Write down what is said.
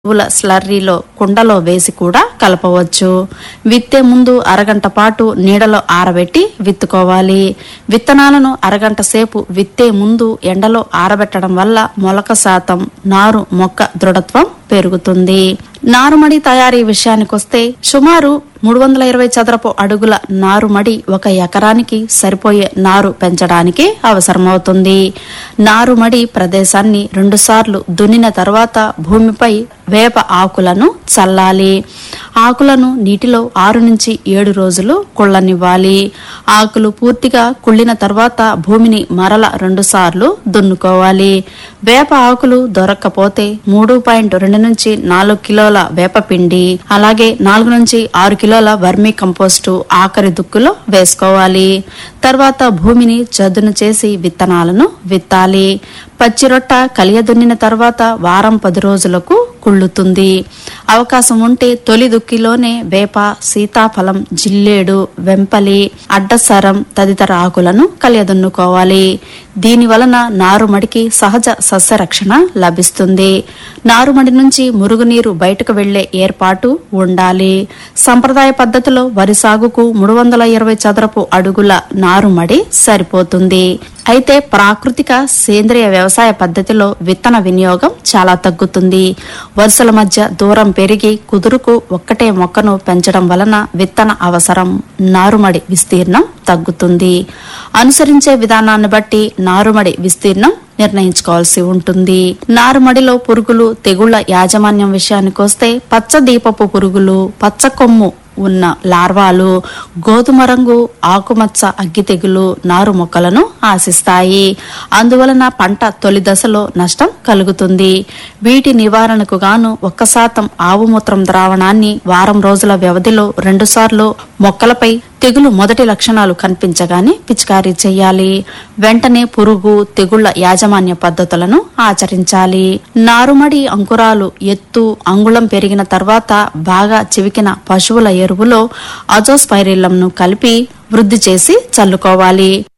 ఎరువుల స్లర్రీలో కుండలో వేసి కూడా కలపవచ్చు విత్తే ముందు అరగంట పాటు నీడలో ఆరబెట్టి విత్తుకోవాలి విత్తనాలను అరగంట సేపు విత్తే ముందు ఎండలో ఆరబెట్టడం వల్ల మొలక శాతం నారు మొక్క దృఢత్వం పెరుగుతుంది నారుమడి తయారీ విషయానికొస్తే సుమారు మూడు వందల ఇరవై చదరపు అడుగుల నారుమడి ఒక ఎకరానికి సరిపోయే నారు పెంచడానికి అవసరమవుతుంది నారుమడి ప్రదేశాన్ని రెండుసార్లు దున్నిన తర్వాత భూమిపై వేప ఆకులను చల్లాలి ఆకులను నీటిలో ఆరు నుంచి ఏడు రోజులు కుళ్ళనివ్వాలి ఆకులు పూర్తిగా కుళ్ళిన తర్వాత భూమిని మరల రెండు సార్లు దున్నుకోవాలి వేప ఆకులు దొరక్కపోతే మూడు పాయింట్ రెండు నుంచి నాలుగు కిలోల వేప పిండి అలాగే నాలుగు నుంచి ఆరు కిలోల వర్మీ కంపోస్టు ఆఖరి దుక్కులో వేసుకోవాలి తర్వాత భూమిని చదును చేసి విత్తనాలను విత్తాలి పచ్చి రొట్ట కలియదున్నిన తర్వాత వారం పది రోజులకు కుళ్ళుతుంది అవకాశం ఉంటే తొలి దుక్కిలోనే వేప సీతాఫలం జిల్లేడు వెంపలి అడ్డసరం తదితర ఆకులను కలియదున్నుకోవాలి దీని వలన నారుమడికి సహజ సస్యరక్షణ లభిస్తుంది నారుమడి నుంచి మురుగునీరు బయటకు వెళ్లే ఏర్పాటు ఉండాలి సంప్రదాయ పద్ధతిలో వరి సాగుకు మూడు వందల ఇరవై చదరపు అడుగుల నారుమడి సరిపోతుంది అయితే ప్రాకృతిక సేంద్రియ వ్యవసాయ పద్ధతిలో విత్తన వినియోగం చాలా తగ్గుతుంది వరుసల మధ్య దూరం పెరిగి కుదురుకు ఒక్కటే మొక్కను పెంచడం వలన విత్తన అవసరం నారుమడి విస్తీర్ణం తగ్గుతుంది అనుసరించే విధానాన్ని బట్టి నారుమడి విస్తీర్ణం నిర్ణయించుకోవాల్సి ఉంటుంది నారుమడిలో పురుగులు తెగుళ్ల యాజమాన్యం విషయానికొస్తే పచ్చ దీపపు పురుగులు పచ్చ కొమ్ము ఉన్న లార్వాలు గోధుమ రంగు ఆకుమచ్చ అగ్గి తెగులు నారు మొక్కలను ఆశిస్తాయి అందువలన పంట తొలి దశలో నష్టం కలుగుతుంది వీటి నివారణకు గాను ఒక్క శాతం ఆవు మూత్రం ద్రావణాన్ని వారం రోజుల వ్యవధిలో రెండుసార్లు మొక్కలపై తెగులు మొదటి లక్షణాలు కనిపించగానే పిచికారీ చేయాలి వెంటనే పురుగు తెగుళ్ల యాజమాన్య పద్ధతులను ఆచరించాలి నారుమడి అంకురాలు ఎత్తు అంగుళం పెరిగిన తర్వాత బాగా చివికిన పశువుల ఎరువులో అజోస్పైరిల్లంను కలిపి వృద్ధి చేసి చల్లుకోవాలి